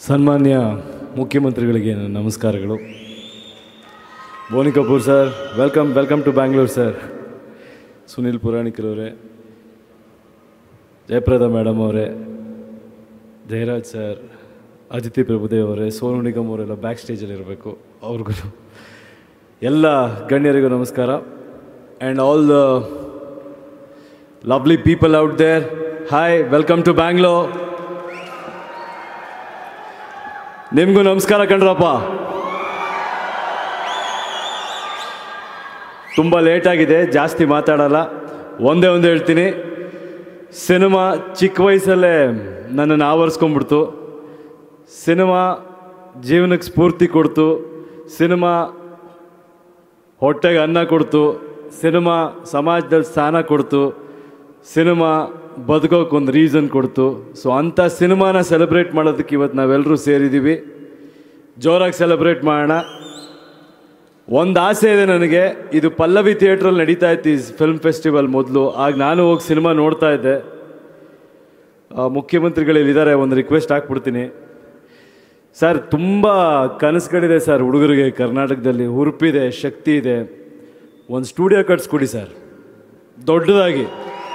ಸನ್ಮಾನ್ಯ ಮುಖ್ಯಮಂತ್ರಿಗಳಿಗೆ ನನ್ನ ನಮಸ್ಕಾರಗಳು Boney Kapoor sir welcome welcome to Bangalore sir Sunil ಪುರಾಣಿಕರವರೇ ಜಯಪ್ರದಾ ಮೇಡಮ್ ಅವರೇ ಜಯರಾಜ್ ಸರ್ ಅದಿತಿ ಪ್ರಭುದೇವ್ ಅವರೇ ಸೋನು ನಿಗಮ್ ಅವರೆಲ್ಲ ಬ್ಯಾಕ್ ಸ್ಟೇಜಲ್ಲಿ ಇರಬೇಕು ಅವ್ರಿಗೂ ಎಲ್ಲ ಗಣ್ಯರಿಗೂ ನಮಸ್ಕಾರ and all the lovely people out there hi welcome to Bangalore ನಿಮಗೂ ನಮಸ್ಕಾರ ಕಣ್ರಪ್ಪ ತುಂಬ ಲೇಟಾಗಿದೆ ಜಾಸ್ತಿ ಮಾತಾಡಲ್ಲ ಒಂದೇ ಒಂದು ಹೇಳ್ತೀನಿ ಸಿನಿಮಾ ಚಿಕ್ಕ ವಯಸ್ಸಲ್ಲೇ ನನ್ನನ್ನು ಆವರಿಸ್ಕೊಂಡ್ಬಿಡ್ತು ಸಿನಿಮಾ ಜೀವನಕ್ಕೆ ಸ್ಫೂರ್ತಿ ಕೊಡ್ತು ಸಿನಿಮಾ ಹೊಟ್ಟೆಗೆ ಅನ್ನ ಕೊಡ್ತು ಸಿನಿಮಾ ಸಮಾಜದಲ್ಲಿ ಸ್ಥಾನ ಕೊಡ್ತು ಸಿನಿಮಾ ಬದುಕೋಕೆ ಒಂದು ರೀಸನ್ ಕೊಡ್ತು ಸೊ ಅಂಥ ಸಿನಿಮಾನ ಸೆಲೆಬ್ರೇಟ್ ಮಾಡೋದಕ್ಕೆ ಇವತ್ತು ನಾವೆಲ್ಲರೂ ಸೇರಿದ್ದೀವಿ ಜೋರಾಗಿ ಸೆಲೆಬ್ರೇಟ್ ಮಾಡೋಣ ಒಂದು ಆಸೆ ಇದೆ ನನಗೆ ಇದು ಪಲ್ಲವಿ ಥಿಯೇಟ್ರಲ್ಲಿ ನಡೀತಾ ಇತ್ತು ಈ ಫಿಲ್ಮ್ ಫೆಸ್ಟಿವಲ್ ಮೊದಲು ಆಗ ನಾನು ಹೋಗಿ ಸಿನಿಮಾ ನೋಡ್ತಾ ಇದ್ದೆ ಆ, ಮುಖ್ಯಮಂತ್ರಿಗಳಿಲ್ಲಿದ್ದಾರೆ ಒಂದು ರಿಕ್ವೆಸ್ಟ್ ಹಾಕ್ಬಿಡ್ತೀನಿ ಸರ್ ತುಂಬ ಕನಸುಗಳಿದೆ ಸರ್ ಹುಡುಗರಿಗೆ ಕರ್ನಾಟಕದಲ್ಲಿ ಹುರುಪಿದೆ ಶಕ್ತಿ ಇದೆ ಒಂದು ಸ್ಟುಡಿಯೋ ಕಟ್ಸ್ಕೊಡಿ ಸರ್ ದೊಡ್ಡದಾಗಿ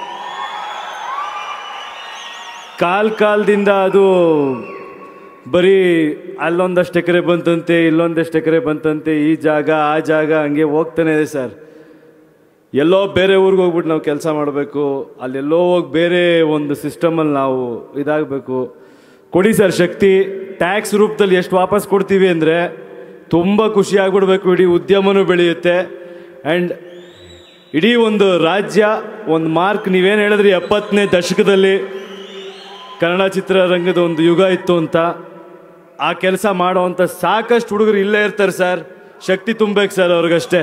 ಕಾಲ್ ಕಾಲದಿಂದ ಅದು ಬರೀ ಅಲ್ಲೊಂದಷ್ಟು ಎಕರೆ ಬಂತಂತೆ ಇಲ್ಲೊಂದಷ್ಟು ಎಕರೆ ಬಂತಂತೆ ಈ ಜಾಗ ಆ ಜಾಗ ಹಂಗೆ ಹೋಗ್ತಾನೆ ಇದೆ ಸರ್ ಎಲ್ಲೋ ಬೇರೆ ಊರಿಗೆ ಹೋಗ್ಬಿಟ್ಟು ನಾವು ಕೆಲಸ ಮಾಡಬೇಕು ಅಲ್ಲೆಲ್ಲೋ ಹೋಗಿ ಬೇರೆ ಒಂದು ಸಿಸ್ಟಮಲ್ಲಿ ನಾವು ಇದಾಗಬೇಕು ಕೊಡಿ ಸರ್ ಶಕ್ತಿ ಟ್ಯಾಕ್ಸ್ ರೂಪದಲ್ಲಿ ಎಷ್ಟು ವಾಪಸ್ ಕೊಡ್ತೀವಿ ಅಂದರೆ ತುಂಬ ಖುಷಿ ಆಗ್ಬಿಡ್ಬೇಕು ಇಡೀ ಉದ್ಯಮನೂ ಬೆಳೆಯುತ್ತೆ ಆ್ಯಂಡ್ ಇಡೀ ಒಂದು ರಾಜ್ಯ ಒಂದು ಮಾರ್ಕ್ ನೀವೇನು ಹೇಳಿದ್ರಿ ಎಪ್ಪತ್ತನೇ ದಶಕದಲ್ಲಿ ಕನ್ನಡ ಚಿತ್ರರಂಗದ ಒಂದು ಯುಗ ಇತ್ತು ಅಂತ ಆ ಕೆಲಸ ಮಾಡೋವಂಥ ಸಾಕಷ್ಟು ಹುಡುಗರು ಇಲ್ಲೇ ಇರ್ತಾರೆ ಸರ್ ಶಕ್ತಿ ತುಂಬಬೇಕು ಸರ್ ಅವ್ರಿಗಷ್ಟೇ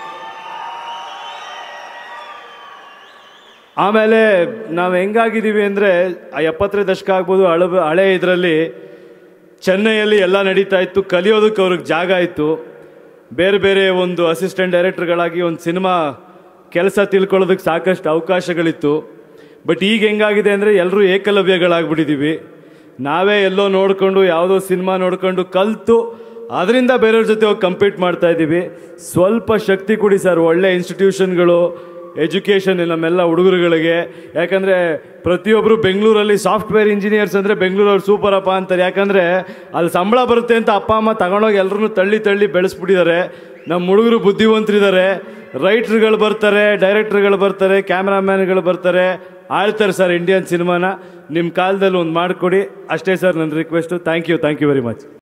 ಆಮೇಲೆ ನಾವು ಹೆಂಗಾಗಿದ್ದೀವಿ ಅಂದರೆ ಆ ಎಪ್ಪತ್ತನೇ ದಶಕ ಆಗ್ಬೋದು ಹಳ ಹಳೆ ಇದರಲ್ಲಿ ಚೆನ್ನೈಯಲ್ಲಿ ಎಲ್ಲ ನಡೀತಾ ಇತ್ತು ಕಲಿಯೋದಕ್ಕೆ ಅವ್ರಿಗೆ ಜಾಗ ಇತ್ತು ಬೇರೆ ಬೇರೆ ಒಂದು ಅಸಿಸ್ಟೆಂಟ್ ಡೈರೆಕ್ಟರ್ಗಳಾಗಿ ಒಂದು ಸಿನಿಮಾ ಕೆಲಸ ತಿಳ್ಕೊಳ್ಳೋದಕ್ಕೆ ಸಾಕಷ್ಟು ಅವಕಾಶಗಳಿತ್ತು ಬಟ್ ಈಗ ಹೆಂಗಾಗಿದೆ ಅಂದರೆ ಎಲ್ಲರೂ ಏಕಲವ್ಯಗಳಾಗ್ಬಿಟ್ಟಿದ್ದೀವಿ ನಾವೇ ಎಲ್ಲೋ ನೋಡಿಕೊಂಡು ಯಾವುದೋ ಸಿನಿಮಾ ನೋಡ್ಕೊಂಡು ಕಲಿತು ಅದರಿಂದ ಬೇರೆಯವ್ರ ಜೊತೆ ಹೋಗಿ ಕಂಪೀಟ್ ಮಾಡ್ತಾ ಇದ್ದೀವಿ ಸ್ವಲ್ಪ ಶಕ್ತಿ ಕೊಡಿ ಸರ್ ಒಳ್ಳೆ ಇನ್ಸ್ಟಿಟ್ಯೂಷನ್ಗಳು ಎಜುಕೇಷನ್ ನಮ್ಮೆಲ್ಲ ಹುಡುಗರುಗಳಿಗೆ ಯಾಕಂದರೆ ಪ್ರತಿಯೊಬ್ಬರು ಬೆಂಗಳೂರಲ್ಲಿ ಸಾಫ್ಟ್ವೇರ್ ಇಂಜಿನಿಯರ್ಸ್ ಅಂದರೆ ಬೆಂಗಳೂರವ್ರು ಸೂಪರಪ್ಪ ಅಂತಾರೆ ಯಾಕಂದರೆ ಅಲ್ಲಿ ಸಂಬಳ ಬರುತ್ತೆ ಅಂತ ಅಪ್ಪ ಅಮ್ಮ ತಗೊಂಡೋಗಿ ಎಲ್ಲರೂ ತಳ್ಳಿ ತಳ್ಳಿ ಬೆಳೆಸ್ಬಿಟ್ಟಿದ್ದಾರೆ ನಮ್ಮ ಹುಡುಗರು ಬುದ್ಧಿವಂತರಿದ್ದಾರೆ ರೈಟ್ರುಗಳು ಬರ್ತಾರೆ ಡೈರೆಕ್ಟರ್ಗಳು ಬರ್ತಾರೆ ಕ್ಯಾಮ್ರಾಮ್ಯಾನ್ಗಳು ಬರ್ತಾರೆ ಆಳ್ತಾರೆ ಸರ್ ಇಂಡಿಯನ್ ಸಿನಿಮಾನ ನಿಮ್ಮ ಕಾಲದಲ್ಲಿ ಒಂದು ಮಾಡಿಕೊಡಿ ಅಷ್ಟೇ ಸರ್ ನನ್ನ request thank you thank you very much